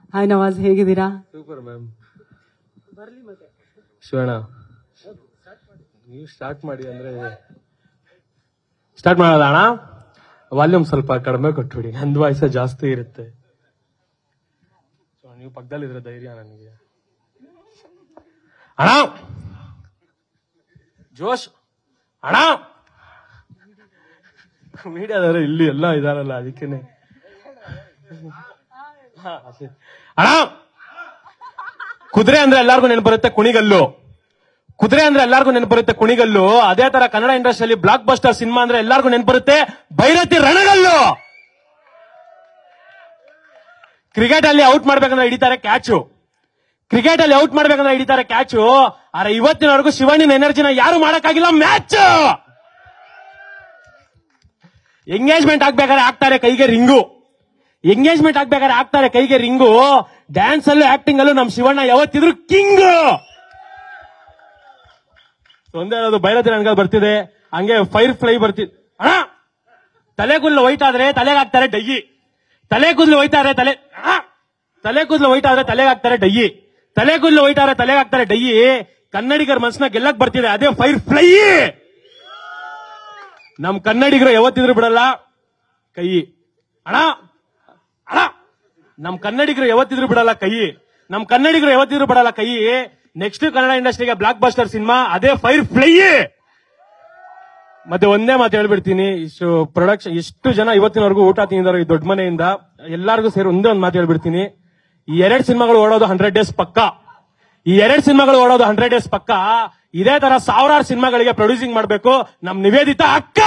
Hi Nawaz ಹೇಗಿದ್ದೀರಾ super ma'am Shivanna ನೀವು start ಮಾಡಿ ಅಂದ್ರೆ ಸ್ಟಾರ್ಟ್ ಮಾಡೋದ ಅಣ್ಣ ವಾಲ್ಯೂಮ್ ಸ್ವಲ್ಪ ಕಡಿಮೆ ಕೊಟ್ಬಿಡಿ ನಂದು ವಾಯ್ಸ ಜಾಸ್ತಿ ಇರುತ್ತೆ So, ನೀವು ಪಕ್ಕದಲ್ಲಿದ್ರೆ ಧೈರ್ಯ ನನಗೆ ಅಣ್ಣ ಜೋಶ್ ಅಣ್ಣ ಮೀಡಿಯಾದವರು ಇಲ್ಲಿ ಎಲ್ಲ ಇದಾರಲ್ಲ ಅದಕ್ಕೇನೆ ಹಾ, ಅಷ್ಟೇ. ಅಣ್ಣ ಕುದುರೆ ಅಂದ್ರೆ ಎಲ್ಲಾರ್ಗು ನೆನಪು ಬರುತ್ತೆ ಕುಣಿಗಲ್ಲು ಕುದುರೆ ಅಂದ್ರೆ ಎಲ್ಲಾರ್ಗು ನೆನಪು ಬರುತ್ತೆ ಕುಣಿಗಲ್ಲು ಅದೇ ತರ ಕನ್ನಡ ಇಂಡಸ್ಟ್ರಿಯಲ್ಲಿ ಬ್ಲಾಕ್ ಬಸ್ಟರ್ ಸಿನಿಮಾ ಅಂದ್ರೆ ಎಲ್ಲಾರ್ಗು ನೆನಪು ಬರುತ್ತೆ ಭೈರತಿ ರಣಗಲ್ಲು ಕ್ರಿಕೆಟ್ ಅಲ್ಲಿ ಔಟ್ ಮಾಡ್ಬೇಕಂದ್ರೆ ಹಿಡಿತಾರೆ ಕ್ಯಾಚು ಕ್ರಿಕೆಟ್ ಅಲ್ಲಿ ಔಟ್ ಮಾಡ್ಬೇಕಂದ್ರೆ ಹಿಡಿತಾರೆ ಕ್ಯಾಚು ಆದ್ರೆ ಇವತ್ತಿನವರೆಗೂ ಶಿವಣ್ಣಿನ ಎನರ್ಜಿನ ಯಾರು ಮಾಡಕ್ಕಾಗಿಲ್ಲ ಮ್ಯಾಚ್ ಎಂಗೇಜ್ಮೆಂಟ್ ಆಗ್ಬೇಕಾದ್ರೆ ಆಗ್ತಾರೆ ಕೈಗೆ ರಿಂಗು ಎಂಗೇಜ್ಮೆಂಟ್ ಆಗ್ಬೇಕಾದ್ರೆ ಆಗ್ತಾರೆ ಕೈಗೆ ರಿಂಗು ಡ್ಯಾನ್ಸ್ ಅಲ್ಲೂ ಆಕ್ಟಿಂಗ್ ಅಲ್ಲೂ ನಮ್ ಶಿವಣ್ಣ ಯಾವತ್ತಿದ್ರು ಕಿಂಗ್ ಒಂದೇ ಅದು ಬೈರತಿ ನನಗೆ ಬರ್ತಿದೆ ಹಂಗೆ ಫೈರ್ ಫ್ಲೈ ಬರ್ತಿದೆ ಅಣ್ಣ ತಲೆ ಕೂದಲು ವೈಟ್ ಆದ್ರೆ ತಲೆಗೆ ಹಾಕ್ತಾರೆ ಡಯ್ಯಿ ತಲೆ ಕೂದಲು ವೈಟ್ ಆದ್ರೆ ತಲೆ ಅಣ್ಣ! ತಲೆ ಕೂದಲು ವೈಟ್ ಆದ್ರೆ ತಲೆಗೆ ಹಾಕ್ತಾರೆ ಡಯ್ಯಿ ತಲೆ ಕೂದಲು ವೈಟ್ ಆದ್ರೆ ತಲೆಗೆ ಹಾಕ್ತಾರೆ ಡಯ್ಯಿ ಕನ್ನಡಿಗರ ಮನ್ಸನ್ನ ಗೆಲ್ಲಕ್ ಬರ್ತಿದೆ ಅದೇ ಫೈರ್ ಫ್ಲೈ ನಮ್ ಕನ್ನಡಿಗರು ಯಾವತ್ತಿದ್ರು ಬಿಡಲ್ಲ ಕೈ ಅಣ್ಣ ಅಣ್ಣ ನಮ್ ಕನ್ನಡಿಗರು ಯಾವತ್ತಿದ್ರು ಬಿಡಲ್ಲ ಕೈ ನಮ್ ಕನ್ನಡಿಗರು ಯಾವತ್ತಿದ್ರು ಬಿಡಲ್ಲ ಕೈ ನೆಕ್ಸ್ಟ್ ಕನ್ನಡ ಇಂಡಸ್ಟ್ರಿಗೆ ಬ್ಲಾಕ್ ಬಸ್ಟರ್ ಸಿನಿಮಾ ಅದೇ ಫೈರ್ ಫ್ಲೈ ಮತ್ತೆ ಒಂದೇ ಮಾತು ಹೇಳ್ಬಿಡ್ತೀನಿ ಇಷ್ಟು ಪ್ರೊಡಕ್ಷನ್ ಎಷ್ಟು ಜನ ಇವತ್ತಿನವರೆಗೂ ಊಟ ತಿಂದಿದ್ದಾರೆ ಈ ದೊಡ್ಡ ಮನೆಯಿಂದ ಎಲ್ಲಾರ್ಗೂ ಸೇರಿ ಒಂದೇ ಒಂದು ಮಾತು ಹೇಳ್ಬಿಡ್ತೀನಿ ಈ ಎರಡ್ ಸಿನಿಮಾಗಳು ಓಡೋದು ಹಂಡ್ರೆಡ್ ಡೇಸ್ ಪಕ್ಕ ಈ ಎರಡ್ ಸಿನಿಮಾಗಳು ಓಡೋದು ಹಂಡ್ರೆಡ್ ಡೇಸ್ ಪಕ್ಕ ಇದೇ ತರ ಸಾವಿರಾರು ಸಿನಿಮಾಗಳಿಗೆ ಪ್ರೊಡ್ಯೂಸಿಂಗ್ ಮಾಡಬೇಕು ನಮ್ ನಿವೇದಿತ ಅಕ್ಕ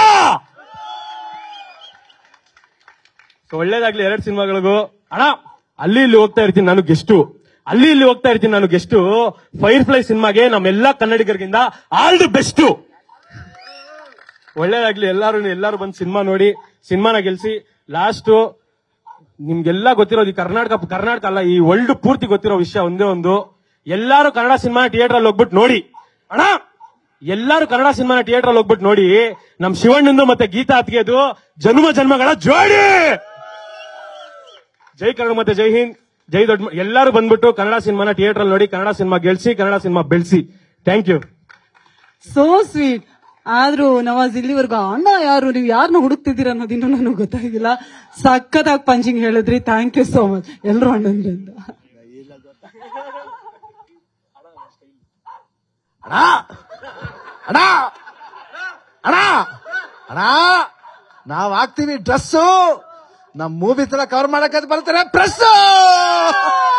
So, ಒಳ್ಳೇದಾಗ್ಲಿ ಎರಡ್ ಸಿನಿಮಾಗಳಿಗೂ ಅಣ್ಣ ಅಲ್ಲಿ ಇಲ್ಲಿ ಹೋಗ್ತಾ ಇರ್ತೀನಿ ನಾನು ಗೆಸ್ಟು ಅಲ್ಲಿ ಇಲ್ಲಿ ಹೋಗ್ತಾ ಇರ್ತೀನಿ ನಾನು ಗೆಸ್ಟು ಫೈರ್ ಫ್ಲೈ ಸಿನಿಮಾಗೆ ನಮ್ಮೆಲ್ಲಾ ಕನ್ನಡಿಗರಿಗಿಂದ ಆಲ್ ದಿ ಬೆಸ್ಟ್ ಒಳ್ಳೇದಾಗ್ಲಿ ಎಲ್ಲಾರು ಎಲ್ಲಾರು ಬಂದು ಸಿನಿಮಾ ನೋಡಿ ಸಿನಿಮಾನ ಗೆಲ್ಸಿ ಲಾಸ್ಟ್ ನಿಮ್ಗೆಲ್ಲ ಗೊತ್ತಿರೋದು ಈ ಕರ್ನಾಟಕ ಕರ್ನಾಟಕ ಅಲ್ಲ ಈ ವರ್ಲ್ಡ್ ಪೂರ್ತಿ ಗೊತ್ತಿರೋ ವಿಷಯ ಒಂದೇ ಒಂದು ಎಲ್ಲಾರು ಕನ್ನಡ ಸಿನಿಮಾ ಥಿಯೇಟರ್ ಅಲ್ಲಿ ಹೋಗ್ಬಿಟ್ಟು ನೋಡಿ ಅಣ್ಣ ಎಲ್ಲಾರು ಕನ್ನಡ ಸಿನಿಮಾನ ಥಿಯೇಟರ್ ಅಲ್ಲಿ ಹೋಗ್ಬಿಟ್ಟು ನೋಡಿ ನಮ್ ಶಿವಣ್ಣಂದು ಮತ್ತೆ ಗೀತಾ ಅತ್ಗೆದು ಜನ್ಮ ಜನ್ಮಗಳ ಜೋಡಿ ಜೈ ಕನ್ನಡ ಮತ್ತೆ ಜೈ ಹಿಂದ್ ಜೈ ದೊಡ್ಡ ಎಲ್ಲಾರು ಬಂದ್ಬಿಟ್ಟು ಕನ್ನಡ ಸಿನಿಮಾನ ಥಿಯೇಟರ್ ಅಲ್ಲಿ ನೋಡಿ ಕನ್ನಡ ಸಿನಿಮಾ ಗೆಲ್ಸಿ ಕನ್ನಡ ಸಿನಿಮಾ ಬೆಳೆಸಿ ಥ್ಯಾಂಕ್ ಯು ಸೋ ಸ್ವೀಟ್ ಆದ್ರೂ ನವಾಜ್ ಇಲ್ಲಿವರೆಗೂ ಅಣ್ಣ ಯಾರು ನೀವು ಯಾರನ್ನ ಹುಡುಕ್ತಿದ್ದೀರ ಅನ್ನೋದಿನ್ನೂ ನನಗೆ ಗೊತ್ತಾಗಿಲ್ಲ ಸಖತ್ತಾಗಿ ಪಂಚಿಂಗ್ ಹೇಳಿದ್ರಿ ಥ್ಯಾಂಕ್ ಯು ಸೋ ಮಚ್ ಎಲ್ರು ಅಣ್ಣಂದ್ರಿಂದ ಅಣ್ಣ ಅಣ್ಣ ಅಣ್ಣ ಅಣ್ಣ ನಾವ್ ಹಾಕ್ತೀವಿ ಡ್ರೆಸ್ಸು ನಮ್ ಮೂವಿ ತರ ಕವರ್ ಮಾಡಕ್ ಬರ್ತಾರೆ ಪ್ರೆಸ್